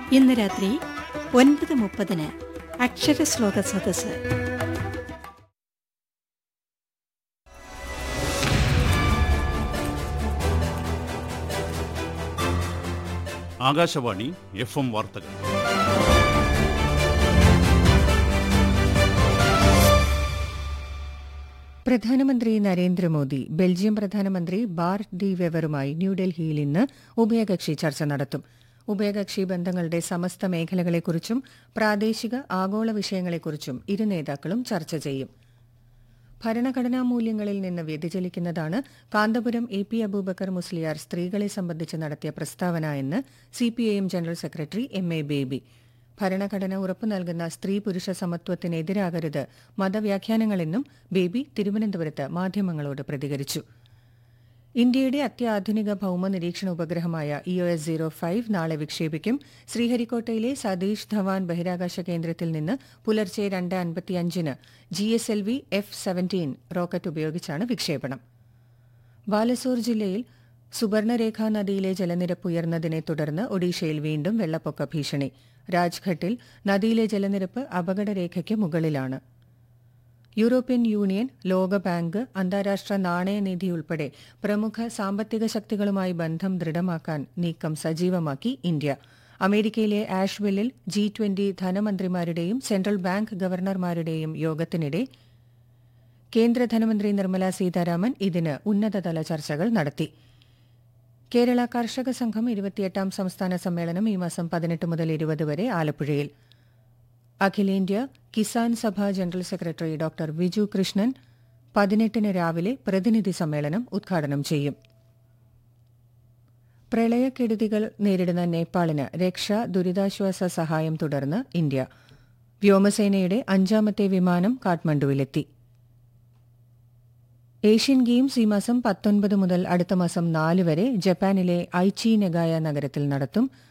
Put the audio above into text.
ഇന്ന് രാത്രി ഒൻപത് മുപ്പതിന് അക്ഷരശ്ലോക സദസ്സ് ആകാശവാണി എഫ് എം വാർത്തകൾ പ്രധാനമന്ത്രി നരേന്ദ്രമോദി ബെൽജിയം പ്രധാനമന്ത്രി ബാർട്ട് ഡി വെവറുമായി ന്യൂഡൽഹിയിൽ ഇന്ന് ഉഭയകക്ഷി ചർച്ച നടത്തും ഉഭയകക്ഷി ബന്ധങ്ങളുടെ സമസ്ത മേഖലകളെക്കുറിച്ചും പ്രാദേശിക ആഗോള വിഷയങ്ങളെക്കുറിച്ചും ഇരു നേതാക്കളും ചർച്ച ചെയ്യും ഭരണഘടനാ മൂല്യങ്ങളിൽ നിന്ന് വ്യതിചലിക്കുന്നതാണ് കാന്തപുരം എ പി അബൂബക്കർ മുസ്ലിയാർ സ്ത്രീകളെ സംബന്ധിച്ച് നടത്തിയ പ്രസ്താവന എന്ന് CPIM general secretary M A Baby ഭരണഘടന ഉറപ്പു നൽകുന്ന സ്ത്രീ പുരുഷ സമത്വത്തിനെതിരാകരുത് മതവ്യാഖ്യാനങ്ങളെന്നും ബേബി തിരുവനന്തപുരത്ത് മാധ്യമങ്ങളോട് പ്രതികരിച്ചു ഇന്ത്യയുടെ അത്യാധുനിക ഭൌമ നിരീക്ഷണ ഉപഗ്രഹമായ ഇഒ എസ് സീറോ ഫൈവ് നാളെ വിക്ഷേപിക്കും ശ്രീഹരിക്കോട്ടയിലെ സതീഷ് ധവാൻ ബഹിരാകാശ കേന്ദ്രത്തിൽ നിന്ന് പുലർച്ചെ രണ്ട് അൻപത്തിയഞ്ചിന് G S L V F seventeen rocket ഉപയോഗിച്ചാണ് വിക്ഷേപണം ബാലസോർ ജില്ലയിൽ സുബർണരേഖ നദിയിലെ ജലനിരപ്പ് ഉയർന്നതിനെ തുടർന്ന് ഒഡീഷയിൽ വീണ്ടും വെള്ളപ്പൊക്ക ഭീഷണി രാജ്ഘട്ടിൽ നദിയിലെ ജലനിരപ്പ് അപകടരേഖയ്ക്ക് മുകളിലാണ് യൂറോപ്യൻ യൂണിയൻ ലോകബാങ്ക് അന്താരാഷ്ട്ര നാണയനിധി ഉൾപ്പെടെ പ്രമുഖ സാമ്പത്തിക ശക്തികളുമായി ബന്ധം ദൃഢമാക്കാൻ നീക്കം സജീവമാക്കി ഇന്ത്യ അമേരിക്കയിലെ ആഷ്വെല്ലിൽ ജി ട്വന്റി ധനമന്ത്രിമാരുടെയും സെൻട്രൽ ബാങ്ക് ഗവർണർമാരുടെയും യോഗത്തിനിടെ കേന്ദ്ര ധനമന്ത്രി നിർമ്മല സീതാരാമൻ ഇതിന് ഉന്നതതല ചർച്ചകൾ നടത്തി കേരള കർഷക സംഘം ഇരുപത്തിയെട്ടാം സംസ്ഥാന സമ്മേളനം ഈ മാസം പതിനെട്ട് മുതൽ ഇരുപത് വരെ ആലപ്പുഴയിൽ അഖിലേന്ത്യാ Kisan Sabha general secretary doctor Viju Krishnan പതിനെട്ടിന് രാവിലെ പ്രതിനിധി സമ്മേളനം ഉദ്ഘാടനം ചെയ്യും പ്രളയക്കെടുതികൾ നേരിടുന്ന നേപ്പാളിന് രക്ഷാ ദുരിതാശ്വാസ സഹായം തുടർന്ന് ഇന്ത്യ വ്യോമസേനയുടെ അഞ്ചാമത്തെ വിമാനം കാഠ്മണ്ഡുവിലെത്തി ഏഷ്യൻ ഗെയിംസ് ഈ മാസം പത്തൊൻപത് മുതൽ അടുത്ത മാസം നാല് വരെ ജപ്പാനിലെ ഐച്ചി നെഗായ നഗരത്തിൽ നടത്തും